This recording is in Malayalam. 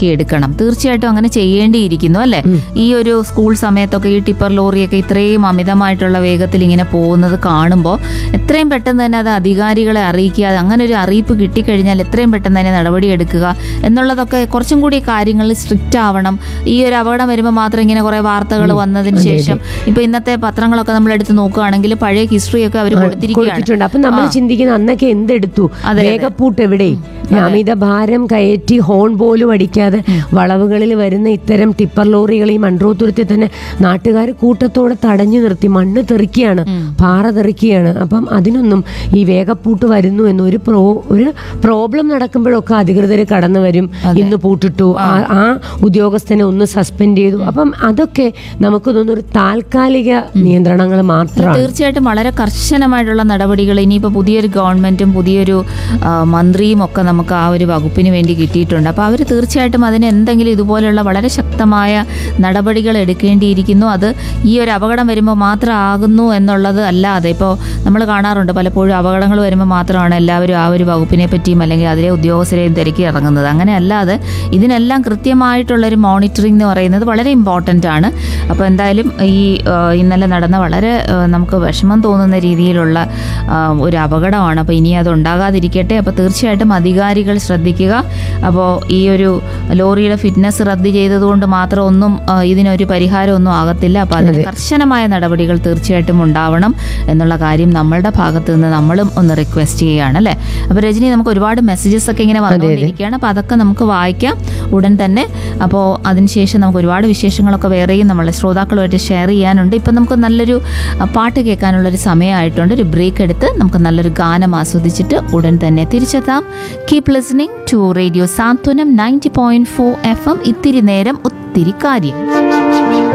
എടുക്കണം തീർച്ചയായിട്ടും അങ്ങനെ ചെയ്യേണ്ടിയിരിക്കുന്നു അല്ലെ ഈ ഒരു സ്കൂൾ സമയത്തൊക്കെ ഈ ടിപ്പർ ലോറിയൊക്കെ ഇത്രയും അമിതമായിട്ടുള്ള വേഗത്തിൽ ഇങ്ങനെ പോകുന്നത് കാണുമ്പോൾ എത്രയും പെട്ടെന്ന് തന്നെ അത് അധികാരികളെ അറിയിക്കുക അത് അങ്ങനെ ഒരു അറിയിപ്പ് കിട്ടിക്കഴിഞ്ഞാൽ എത്രയും പെട്ടെന്ന് തന്നെ നടപടിയെടുക്കുക എന്നുള്ളതൊക്കെ കുറച്ചും കൂടി കാര്യങ്ങളിൽ സ്ട്രിക്റ്റ് ആവണം ഈ ഒരു അപകടം വരുമ്പോൾ മാത്രം ഇങ്ങനെ കുറെ വാർത്തകൾ വന്നതിന് ശേഷം ഇപ്പൊ ഇന്നത്തെ പത്രങ്ങളൊക്കെ നമ്മൾ എടുത്ത് നോക്കുകയാണെങ്കിൽ പഴയ ഹിസ്റ്ററിയൊക്കെ അവർ കൊടുത്തിരിക്കുകയാണ് കൊടുത്തിട്ടുണ്ട് അപ്പൊ നമ്മൾ ചിന്തിക്കുന്ന അന്നൊക്കെ എന്തെടുത്തു വേഗപ്പൂട്ട് എവിടെ അമിത ഭാരം കയറ്റി ഹോൺ പോലും അടിക്കാതെ വളവുകളിൽ വരുന്ന ഇത്തരം ടിപ്പർ ലോറികൾ ഈ മൺട്രോത്തുരത്തിൽ തന്നെ നാട്ടുകാർ കൂട്ടത്തോടെ തടഞ്ഞു നിർത്തി മണ്ണ് തെറിക്കുകയാണ് പാറ തെറിക്കുകയാണ് അപ്പം അതിനൊന്നും ഈ വേഗപ്പൂട്ട് വരുന്നു എന്ന് ഒരു പ്രോ ഒരു പ്രോബ്ലം നടക്കുമ്പോഴൊക്കെ അധികൃതർ കടന്നു വരും ഇന്ന് പൂട്ടിട്ടു ആ- ആ ഉദ്യോഗസ്ഥനെ ഒന്ന് സസ്പെൻഡ് ചെയ്തു അപ്പം അതൊക്കെ നമുക്ക് തോന്നുന്നു ഒരു താൽക്കാലിക നിയന്ത്രണങ്ങൾ മാത്രമാണ് തീർച്ചയായിട്ടും വളരെ കർശനമായിട്ടുള്ള നടപടികൾ ഇനിയിപ്പോൾ പുതിയൊരു ഗവൺമെന്റും പുതിയൊരു ആ, മന്ത്രിയും ഒക്കെ നമുക്ക് ആ ഒരു വകുപ്പിന് വേണ്ടി കിട്ടിയിട്ടുണ്ട് അപ്പോൾ അവർ തീർച്ചയായിട്ടും അതിന് എന്തെങ്കിലും ഇതുപോലെയുള്ള വളരെ ശക്തമായ നടപടികൾ എടുക്കേണ്ടിയിരിക്കുന്നു അത് ഈ ഒരു അപകടം വരുമ്പോൾ മാത്രം ആകുന്നു എന്നുള്ളത് അല്ലാതെ ഇപ്പോൾ നമ്മൾ കാണാറുണ്ട് പലപ്പോഴും അപകടങ്ങൾ വരുമ്പോൾ മാത്രമാണ് എല്ലാവരും ആ ഒരു വകുപ്പിനെ പറ്റിയും അല്ലെങ്കിൽ അതിലെ ഉദ്യോഗസ്ഥരെയും തിരക്കി ഇറങ്ങുന്നത് അങ്ങനെ അല്ലാതെ ഇതിനെല്ലാം കൃത്യമായിട്ടുള്ളൊരു മോണിറ്ററിംഗ് എന്ന് പറയുന്നത് വളരെ ഇമ്പോർട്ടൻ്റ് ആണ് അപ്പോൾ എന്തായാലും ഈ ആ, ഇന്നലെ നടന്ന വളരെ ആ, നമുക്ക് വിഷമം തോന്നുന്ന രീതിയിലുള്ള ആ, ഒരു അപകടമാണ് അപ്പോൾ ഇനി അത് ഉണ്ടാകാതിരിക്കട്ടെ അപ്പോൾ തീർച്ചയായിട്ടും അധികാരികൾ ശ്രദ്ധിക്കുക അപ്പോൾ ഈ ഒരു ലോറിയുടെ ഫിറ്റ്നസ് റദ്ദ് ചെയ്തതുകൊണ്ട് മാത്രം ഒന്നും ആ, ഇതിനൊരു പരിഹാരമൊന്നും ആകത്തില്ല അപ്പോൾ അതിന് കർശനമായ നടപടികൾ തീർച്ചയായിട്ടും ഉണ്ടാവണം എന്നുള്ള കാര്യം നമ്മളുടെ ഭാഗത്ത് നിന്ന് നമ്മളും ഒന്ന് റിക്വസ്റ്റ് ചെയ്യുകയാണ് അല്ലേ അപ്പോൾ രജനി നമുക്ക് ഒരുപാട് മെസ്സേജസ് ഒക്കെ ഇങ്ങനെ വന്നുകൊണ്ടിരിക്കുകയാണ് അപ്പോൾ അതൊക്കെ നമുക്ക് വായിക്കാം ഉടൻ തന്നെ അപ്പോൾ അതിനുശേഷം നമുക്ക് ഒരുപാട് വിശേഷങ്ങളൊക്കെ വേറെയും നമ്മളെ ശ്രോതാക്കളുമായിട്ട് ഷെയർ ചെയ്യാനുണ്ട് ഇപ്പം നമുക്ക് നല്ലൊരു ആ, പാട്ട് കേൾക്കാനുള്ളൊരു സമയമായിട്ടുണ്ട് ഒരു ബ്രേക്ക് എടുത്ത് നമുക്ക് നല്ലൊരു ഗാനം ആസ്വദിച്ചിട്ട് ഉടൻ തന്നെ തിരിച്ചെത്താം keep listening to radio Santhwanam ninety point four F M ഇത്തിരി നേരം ഒത്തിരി കാര്യം